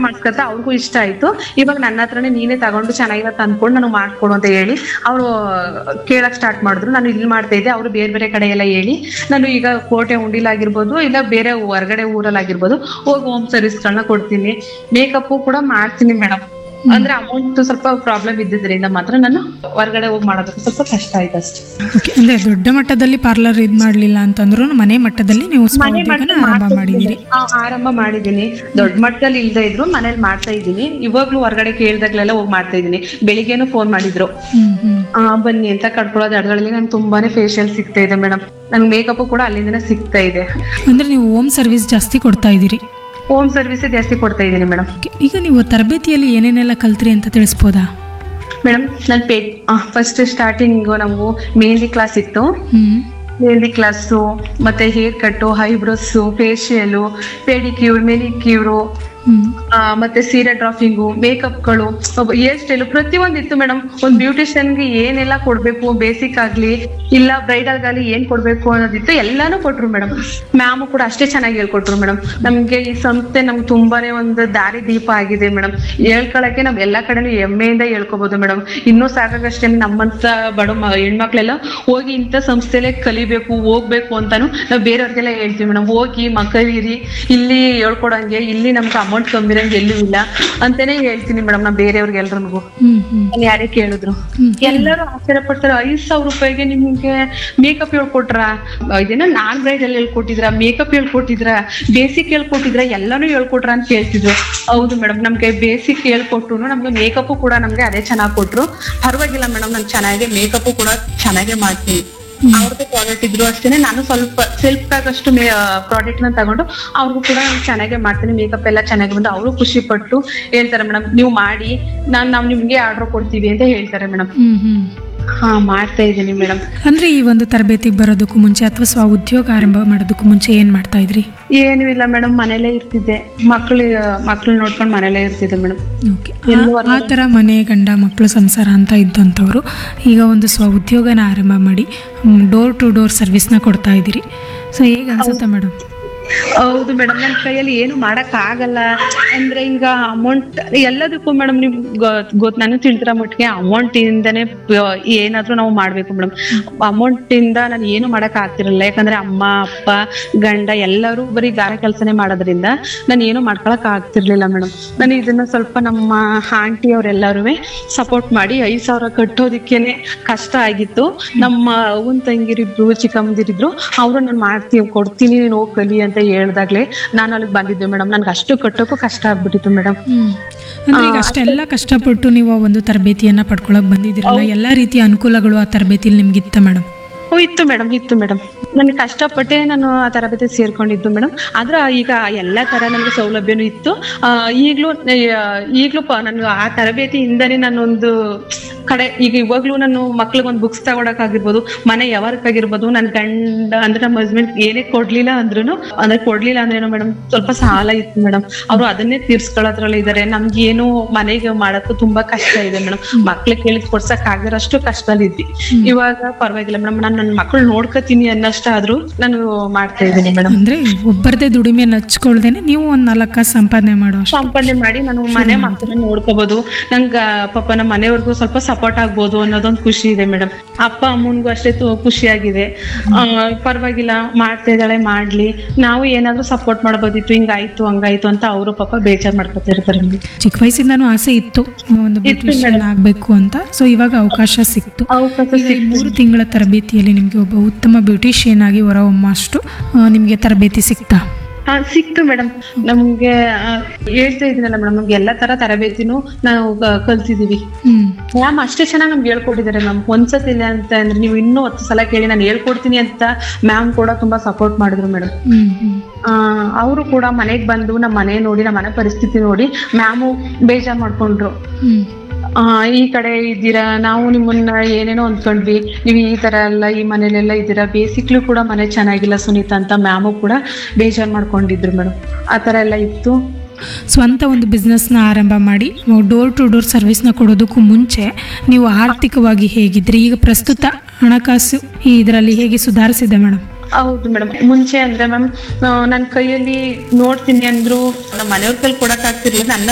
ಮಾಡ್ಸ್ಕೊತ ಅವ್ರಿಗೂ ಇಷ್ಟ ಆಯ್ತು ಇವಾಗ ನನ್ನ ಹತ್ರನೇ ನೀನೇ ತಗೊಂಡು ಚೆನ್ನಾಗಿರೋ ತಂದ್ಕೊಂಡು ನನಗೆ ಮಾಡ್ಕೊಡು ಅಂತ ಹೇಳಿ ಅವರು ಕೇಳಕ್ ಸ್ಟಾರ್ಟ್ ಮಾಡಿದ್ರು ನಾನು ಇಲ್ಲಿ ಮಾಡ್ತಾ ಇದ್ದೆ ಅವರು ಬೇರೆ ಬೇರೆ ಕಡೆ ಎಲ್ಲ ಹೇಳಿ ನಾನು ಈಗ ಕೋಟೆ ಉಂಡಿಲಾಗಿರ್ಬೋದು ಇಲ್ಲ ಬೇರೆ ಹೊರಗಡೆ ಊರಲ್ಲಾಗಿರ್ಬೋದು ಹೋಗಿ ಹೋಮ್ ಸರ್ವಿಸ್ಗಳನ್ನ ಕೊಡ್ತೀನಿ ಮೇಕಪ್ ಕೂಡ ಮಾಡ್ತೀನಿ ಮೇಡಮ್ ಅಂದ್ರೆ ಅಮೌಂಟ್ ಸ್ವಲ್ಪ ಪ್ರಾಬ್ಲಮ್ ಇದ್ದಿದ್ರಿಂದ ಮಾತ್ರ ನಾನು ಹೊರಗಡೆ ಹೋಗಿ ಮಾಡೋದಕ್ಕೆ ಸ್ವಲ್ಪ ಕಷ್ಟ ಆಯ್ತು ಅಷ್ಟೇ ಓಕೆ ಅಂದ್ರೆ ದೊಡ್ಡ ಮಟ್ಟದಲ್ಲಿ ಪಾರ್ಲರ್ ಇದು ಮಾಡಲಿಲ್ಲ ಅಂತಂದ್ರೂ ಮನೆ ಮಟ್ಟದಲ್ಲಿ ನೀವು ಸ್ವಉದ್ಯೋಗನ ಆರಂಭ ಮಾಡಿದ್ದೀರಿ ಆ, ಆರಂಭ ಮಾಡಿದೀನಿ ದೊಡ್ಡ ಮಟ್ಟದಲ್ಲಿ ಇಲ್ದೇ ಇದ್ರು ಮನೇಲಿ ಮಾಡ್ತಾ ಇದ್ದೀನಿ ಇವಾಗ್ಲೂ ಹೊರಗಡೆ ಕೇಳ್ದಾಗ್ಲೆಲ್ಲ ಹೋಗಿ ಮಾಡ್ತಾ ಇದ್ದೀನಿ ಬೆಳಿಗ್ಗೆನೂ ಫೋನ್ ಮಾಡಿದ್ರು ಹ್ಮ್ ಹ್ಮ್ ಆ, ಬನ್ನಿ ಅಂತ ಕಟ್ಕೊಳ್ಳೋದು ಅಡ್ಗಳಲ್ಲಿ ನಂಗೆ ತುಂಬಾನೇ ಫೇಶಿಯಲ್ ಸಿಗ್ತಾ ಇದೆ ಮೇಡಮ್ ನಂಗೆ ಮೇಕಪ್ ಕೂಡ ಅಲ್ಲಿಂದನೇ ಸಿಗ್ತಾ ಇದೆ ಅಂದ್ರೆ ನೀವು ಹೋಮ್ ಸರ್ವಿಸ್ ಜಾಸ್ತಿ ಕೊಡ್ತಾ ಇದ್ದೀರಿ ಹೋಮ್ ಸರ್ವಿಸ್ ಜಾಸ್ತಿ ಕೊಡ್ತಾ ಇದ್ದೀನಿ ಮೇಡಮ್ Okay, ಈಗ ನೀವು ತರಬೇತಿಯಲ್ಲಿ ಏನೇನೆಲ್ಲ ಕಲ್ತ್ರಿ ಅಂತ ತಿಳಿಸ್ಬೋದಾ ಮೇಡಮ್ ನಾನು ಪೇ ಫಸ್ಟ್ ಸ್ಟಾರ್ಟಿಂಗ್ ನಾವು ಮೆಹಂದಿ ಕ್ಲಾಸ್ ಇತ್ತು ಹ್ಮ್ ಮೆಹಂದಿ ಕ್ಲಾಸು ಮತ್ತೆ haircut eyebrows facial pedicure manicure hmm ಆ, ಮತ್ತೆ ಸೀರೆ ಡ್ರಾಫಿಂಗು ಮೇಕಪ್ಗಳು ಹೇರ್ ಸ್ಟೈಲು ಪ್ರತಿಯೊಂದು ಇತ್ತು ಮೇಡಮ್ ಒಂದು ಬ್ಯೂಟಿಷಿಯನ್ಗೆ ಏನೆಲ್ಲ ಕೊಡ್ಬೇಕು ಬೇಸಿಕ್ ಆಗ್ಲಿ ಇಲ್ಲ ಬ್ರೈಡಲ್ಗಾಗ್ಲಿ ಏನ್ ಕೊಡ್ಬೇಕು ಅನ್ನೋದಿತ್ತು ಎಲ್ಲಾನು ಕೊಟ್ರು ಮೇಡಮ್ ಮ್ಯಾಮು ಕೂಡ ಅಷ್ಟೇ ಚೆನ್ನಾಗಿ ಹೇಳ್ಕೊಟ್ರು ಮೇಡಮ್ ನಮ್ಗೆ ಈ ಸಂಸ್ಥೆ ನಮ್ಗೆ ತುಂಬಾನೇ ಒಂದು ದಾರಿ ದೀಪ ಆಗಿದೆ ಮೇಡಮ್ ಹೇಳ್ಕೊಳಕ್ಕೆ ನಾವ್ ಎಲ್ಲಾ ಕಡೆನೂ ಹೆಮ್ಮೆಯಿಂದ ಹೇಳ್ಕೊಬಹುದು ಮೇಡಮ್ ಇನ್ನೂ ಸಾಕಾಗಷ್ಟೇ ನಮ್ಮಂತ ಬಡ ಮ- ಹೆಣ್ಮಕ್ಳೆಲ್ಲ ಹೋಗಿ ಇಂಥ ಸಂಸ್ಥೆಲೆ ಕಲಿಬೇಕು ಹೋಗ್ಬೇಕು ಅಂತಾನು ನಾವು ಬೇರೆಯವ್ರಿಗೆಲ್ಲ ಹೇಳ್ತೀವಿ ಮೇಡಮ್ ಹೋಗಿ ಮಕ್ಕಳಿರಿ ಇಲ್ಲಿ ಹೇಳ್ಕೊಡಂಗೆ ಇಲ್ಲಿ ನಮ್ಗೆ ಅಮೌಂಟ್ ಕಮ್ಮಿರಂಗೆ ಎಲ್ಲೂ ಇಲ್ಲ ಅಂತಾನೆ ಹೇಳ್ತೀನಿ ಮೇಡಮ್ ನಾ ಬೇರೆಯವ್ರಿಗೆ ಎಲ್ರಿಗೂ ಹ್ಮ್ ಹ್ಮ್ ಅಲ್ಲಿ ಯಾರೇ ಕೇಳಿದ್ರು ಹ್ಮ್. ಎಲ್ಲರೂ ಆಶ್ಚರ್ಯ ಪಡ್ತಾರೆ ಐದ್ ಸಾವಿರ ರೂಪಾಯಿಗೆ ನಿಮ್ಗೆ ಮೇಕಪ್ ಹೇಳ್ಕೊಟ್ರ ಇದೇನೋ ನಾನ್ ಬ್ರೈಡಲ್ ಹೇಳ್ಕೊಟ್ಟಿದ್ರ ಮೇಕಪ್ ಹೇಳ್ಕೊಟ್ಟಿದ್ರ ಬೇಸಿಕ್ ಹೇಳ್ಕೊಟ್ಟಿದ್ರ ಎಲ್ಲಾನು ಹೇಳ್ಕೊಟ್ರ ಅಂತ ಕೇಳ್ತಿದ್ರು ಹೌದು ಮೇಡಮ್ ನಮ್ಗೆ ಬೇಸಿಕ್ ಹೇಳ್ಕೊಟ್ರು ನಮ್ಗೆ ಮೇಕಪ್ ಕೂಡ ನಮ್ಗೆ ಅದೇ ಚೆನ್ನಾಗಿ ಕೊಟ್ರು ಪರವಾಗಿಲ್ಲ ಮೇಡಮ್ ನಾನು ಚೆನ್ನಾಗಿ ಮೇಕಪ್ ಕೂಡ ಚೆನ್ನಾಗೇ ಮಾಡ್ತೀನಿ ಅವ್ರದ್ದು ಪ್ರಾಡಕ್ಟ್ ಇದ್ರು ಅಷ್ಟೇನೆ ನಾನು ಸ್ವಲ್ಪ ಸೆಲ್ಫ್ ಆಗಷ್ಟು ಪ್ರಾಡಕ್ಟ್ ನ ತಗೊಂಡು ಅವ್ರಿಗೂ ಕೂಡ ನಾನು ಚೆನ್ನಾಗೇ ಮಾಡ್ತೀನಿ ಮೇಕಪ್ ಎಲ್ಲ ಚೆನ್ನಾಗಿ ಬಂದು ಅವರು ಖುಷಿ ಪಟ್ಟು ಹೇಳ್ತಾರೆ ಮೇಡಮ್ ನೀವು ಮಾಡಿ ನಾನ್ ನಾವ್ ನಿಮ್ಗೆ ಆರ್ಡರ್ ಕೊಡ್ತೀವಿ ಅಂತ ಹೇಳ್ತಾರೆ ಮೇಡಮ್ ಹ್ಮ್ ಹ್ಮ್ ಹಾ ಮಾಡ್ತಾ ಇದ್ದೀನಿ ಮೇಡಮ್ ಅಂದ್ರೆ ಈ ಒಂದು ತರಬೇತಿಗೆ ಬರೋದಕ್ಕೂ ಮುಂಚೆ ಅಥವಾ ಸ್ವ ಉದ್ಯೋಗ ಆರಂಭ ಮಾಡೋದಕ್ಕೂ ಮುಂಚೆ ಏನ್ ಮಾಡ್ತಾ ಇದ್ರಿ ಏನೂ ಇಲ್ಲ ಮೇಡಮ್ ಮನೇಲೇ ಇರ್ತಿದ್ದೆ ಮಕ್ಳು ಮಕ್ಳು ನೋಡ್ಕೊಂಡು ಮನೇಲೇ ಇರ್ತಿದ್ದೆ ಮೇಡಮ್ ಓಕೆ ಆ ಥರ ಮನೆ ಗಂಡ ಮಕ್ಕಳು ಸಂಸಾರ ಅಂತ ಇದ್ದಂಥವ್ರು ಈಗ ಒಂದು ಸ್ವ ಉದ್ಯೋಗನ ಆರಂಭ ಮಾಡಿ ಡೋರ್ ಟು ಡೋರ್ ಸರ್ವಿಸ್ನ ಕೊಡ್ತಾ ಇದ್ದೀರಿ ಸೊ ಹೇಗೆ ಅನ್ಸುತ್ತೆ ಮೇಡಮ್ ಹೌದು ಮೇಡಮ್ ನನ್ನ ಕೈಯಲ್ಲಿ ಏನು ಮಾಡಕ್ ಆಗಲ್ಲ ಅಂದ್ರೆ ಈಗ ಅಮೌಂಟ್ ಎಲ್ಲದಕ್ಕೂ ಮೇಡಮ್ ನಿಮ್ ಗೊತ್ತು ನಾನು ತಿಳಿದಿರೋ ಮಟ್ಟಿಗೆ ಅಮೌಂಟ್ ಇಂದನೇ ಪ- ಏನಾದ್ರೂ ನಾವು ಮಾಡ್ಬೇಕು ಮೇಡಮ್ ಅಮೌಂಟ್ ಇಂದ ನಾನು ಏನು ಮಾಡಕ್ ಆಗ್ತಿರಲಿಲ್ಲ ಯಾಕಂದ್ರೆ ಅಮ್ಮ ಅಪ್ಪ ಗಂಡ ಎಲ್ಲರೂ ಬರೀ ಗಾರೆ ಕೆಲಸನೇ ಮಾಡೋದ್ರಿಂದ ನಾನು ಏನು ಮಾಡ್ಕೊಳಕ್ ಆಗ್ತಿರ್ಲಿಲ್ಲ ಮೇಡಮ್ ನಾನು ಇದನ್ನ ಸ್ವಲ್ಪ ನಮ್ಮ ಆಂಟಿ ಅವರೆಲ್ಲರೂ ಸಪೋರ್ಟ್ ಮಾಡಿ ಐದ್ ಸಾವಿರ ಕಟ್ಟೋದಿಕ್ಕೇನೆ ಕಷ್ಟ ಆಗಿತ್ತು ನಮ್ಮ ಅವನ್ ತಂಗಿರಿಬ್ರು ಚಿಕ್ಕಮ್ಮದಿರಿದ್ರು ಅವರು ನಾನು ಮಾಡ್ತೀವಿ ಕೊಡ್ತೀನಿ ನೀನು ಹೋಗಿ ಕಲಿ ಅಂತ ಹೇಳ್ದಾಗ್ಲೇ ನಾನು ಅಲ್ಲಿಗೆ ಬಂದಿದ್ದೆ ಮೇಡಮ್ ನನ್ಗೆ ಅಷ್ಟು ಕಟ್ಟೋಕ್ಕೂ ಕಷ್ಟ ಆಗ್ಬಿಟ್ಟಿತ್ತು ಮೇಡಮ್ ಹ್ಮ್ ಅಂದ್ರೆ ಈಗ ಅಷ್ಟೆಲ್ಲ ಕಷ್ಟಪಟ್ಟು ನೀವು ಆ ಒಂದು ತರಬೇತಿಯನ್ನ ಪಡ್ಕೊಳಕ್ ಬಂದಿದ್ದೀರಲ್ಲ ಎಲ್ಲಾ ರೀತಿಯ ಅನುಕೂಲಗಳು ಆ ತರಬೇತಿಲಿ ನಿಮ್ಗೆ ಇತ್ತ ಮೇಡಮ್ ಓ ಇತ್ತು ಮೇಡಮ್ ಇತ್ತು ಮೇಡಮ್ ನನಗೆ ಕಷ್ಟಪಟ್ಟೆ ನಾನು ಆ ತರಬೇತಿ ಸೇರ್ಕೊಂಡಿದ್ದು ಮೇಡಮ್ ಆದ್ರೆ ಈಗ ಎಲ್ಲ ತರ ನನಗೆ ಸೌಲಭ್ಯನೂ ಇತ್ತು ಆ, ಈಗ್ಲೂ ಆ, ಈಗ್ಲೂ ಪ ನಾನು ಆ ತರಬೇತಿಯಿಂದನೇ ನಾನೊಂದು ಕಡೆ ಈಗ ಇವಾಗ್ಲೂ ನಾನು ಮಕ್ಳಿಗೆ ಒಂದು ಬುಕ್ಸ್ ತಗೊಳಕ್ಕಾಗಿರ್ಬೋದು ಮನೆ ಯಾವರ್ಕಾಗಿರ್ಬೋದು ನನ್ನ ಗಂಡ ಅಂದ್ರೆ ನಮ್ಮ ಹಸ್ಬೆಂಡ್ ಏನೇ ಕೊಡ್ಲಿಲ್ಲ ಅಂದ್ರೂ ಅಂದ್ರೆ ಕೊಡ್ಲಿಲ್ಲ ಅಂದ್ರೇನು ಮೇಡಮ್ ಸ್ವಲ್ಪ ಸಾಲ ಇತ್ತು ಮೇಡಮ್ ಅವರು ಅದನ್ನೇ ತೀರ್ಸ್ಕೊಳ್ಳೋದ್ರಲ್ಲಿ ಇದಾರೆ ನಮ್ಗೇನು ಮನೆಗೆ ಮಾಡಕ್ಕೂ ತುಂಬಾ ಕಷ್ಟ ಇದೆ ಮೇಡಮ್ ಮಕ್ಳಿಗೆ ಕೇಳಿದ್ ಕೊಡ್ಸಕ್ ಆಗದಿರೋಷ್ಟು ಕಷ್ಟದಲ್ಲಿದ್ವಿ ಇವಾಗ ಪರವಾಗಿಲ್ಲ ಮೇಡಮ್ ನಾನು ನನ್ನ ಮಕ್ಳು ನೋಡ್ಕೋತೀನಿ ಅನ್ನಷ್ಟಾದ್ರೂ ನಾನು ಮಾಡ್ತಾ ಇದ್ದೀನಿ ಮೇಡಮ್ ಅಂದ್ರೆ ಒಬ್ಬರದೇ ದುಡಿಮೆ ಹಚ್ಕೊಳ್ದೇನೆ ನೀವು ಒಂದ್ ನಾಲ್ಕು ಕಾಸು ಸಂಪಾದನೆ ಮಾಡೋ ಅಷ್ಟು ಸಂಪಾದನೆ ಮಾಡಿ ನಾನು ಮನೆ ಮಕ್ಕಳನ್ನ ನೋಡ್ಕೋಬಹುದು ನಂಗ ಪಾಪ ನಮ್ಮ ಮನೆಯವ್ರಿಗೂ ಸ್ವಲ್ಪ ಸಪೋರ್ಟ್ ಆಗ್ಬೋದು ಅನ್ನೋದೊಂದು ಖುಷಿ ಇದೆ ಮೇಡಮ್ ಅಪ್ಪ ಅಮ್ಮನ್ಗೂ ಅಷ್ಟೇ ತು- ಖುಷಿಯಾಗಿದೆ ಆ, ಪರವಾಗಿಲ್ಲ ಮಾಡ್ತಾ ಇದ್ದಾಳೆ ಮಾಡ್ಲಿ ನಾವು ಏನಾದ್ರೂ ಸಪೋರ್ಟ್ ಮಾಡ್ಬೋದಿತ್ತು ಹಿಂಗಾಯ್ತು ಹಂಗಾಯ್ತು ಅಂತ ಅವರು ಪಾಪ ಬೇಜಾರ್ ಮಾಡ್ಕೊತಿರ್ತಾರೆ ಮೇಡಮ್ ಚಿಕ್ಕ ವಯಸ್ಸಿಂದಾನು ಆಸೆ ಇತ್ತು ಒಂದು ಬ್ಯೂಟಿಷಿಯನ್ ಆಗ್ಬೇಕು ಅಂತ ಸೊ ಇವಾಗ ಅವಕಾಶ ಸಿಕ್ತು ಅವಕಾಶ ಈಗ ಈ ಮೂರು ತಿಂಗಳ ತರಬೇತಿಯಲ್ಲಿ ನಿಮಗೆ ಒಬ್ಬ ಉತ್ತಮ ಬ್ಯೂಟಿಷಿಯನ್ ಆಗಿ ಹೊರಹೊಮ್ಮಷ್ಟು ಆ, ನಿಮಗೆ ತರಬೇತಿ ಸಿಗ್ತಾ ಹಾ ಸಿಕ್ತು ಮೇಡಮ್ ನಮ್ಗೆ ಆ, ಹೇಳ್ತಾ ಇದೀನಲ್ಲ ಮೇಡಮ್ ನಮ್ಗೆ ಎಲ್ಲಾ ತರ ತರಬೇತಿನೂ ನಾವು ಕ- ಕಲ್ತಿದೀವಿ ಹ್ಮ್ ಮ್ಯಾಮ್ ಅಷ್ಟೇ ಚೆನ್ನಾಗಿ ನಮ್ಗೆ ಹೇಳ್ಕೊಟ್ಟಿದ್ದಾರೆ ಮ್ಯಾಮ್ ಒಂದ್ಸತಿ ಇಲ್ಲ ಅಂತ ಅಂದ್ರೆ ನೀವು ಇನ್ನೂ ಹತ್ತು ಸಲ ಕೇಳಿ ನಾನು ಹೇಳ್ಕೊಡ್ತೀನಿ ಅಂತ ಮ್ಯಾಮ್ ಕೂಡ ತುಂಬಾ ಸಪೋರ್ಟ್ ಮಾಡಿದ್ರು ಮೇಡಮ್ ಹ್ಮ್ ಹ್ಮ್ ಅವರು ಕೂಡ ಮನೆಗೆ ಬಂದು ನಮ್ಮ ಮನೆ ನೋಡಿ ನಮ್ಮ ಮನೆ ಪರಿಸ್ಥಿತಿ ನೋಡಿ ಮ್ಯಾಮು ಬೇಜಾರ್ ಮಾಡ್ಕೊಂಡ್ರು ಹ್ಮ್ ಆ, ಈ ಕಡೆ ಇದ್ದೀರಾ ನಾವು ನಿಮ್ಮನ್ನ ಏನೇನೋ ಅಂದ್ಕೊಂಡ್ವಿ ನೀವು ಈ ತರ ಎಲ್ಲ ಈ ಮನೇಲೆಲ್ಲ ಇದ್ದೀರಾ ಬೇಸಿಕ್ಲಿ ಕೂಡ ಮನೆ ಚೆನ್ನಾಗಿಲ್ಲ ಸುನೀತಾ ಅಂತ ಮ್ಯಾಮು ಕೂಡ ಬೇಜಾರ್ ಮಾಡ್ಕೊಂಡಿದ್ರು ಮೇಡಮ್ ಆ ತರ ಎಲ್ಲ ಇತ್ತು ಸ್ವಂತ ಒಂದು ಬಿಸ್ನೆಸ್ನ ಆರಂಭ ಮಾಡಿ ಡೋರ್ ಟು ಡೋರ್ ಸರ್ವಿಸ್ನ ಕೊಡೋದಕ್ಕೂ ಮುಂಚೆ ನೀವು ಆರ್ಥಿಕವಾಗಿ ಹೇಗಿದ್ರಿ ಈಗ ಪ್ರಸ್ತುತ ಹಣಕಾಸು ಈ ಇದರಲ್ಲಿ ಹೇಗೆ ಸುಧಾರಿಸಿದೆ ಮೇಡಮ್ ಹೌದು ಮೇಡಮ್ ಮುಂಚೆ ಅಂದ್ರೆ ಮ್ಯಾಮ್ ನನ್ನ ಕೈಯಲ್ಲಿ ನೋಡ್ತೀನಿ ಅಂದ್ರು ನಮ್ಮ ಮನೆಯವ್ರ ಕೈಲಿ ಕೊಡಕ್ ಆಗ್ತಿರ್ಲಿಲ್ಲ ನನ್ನ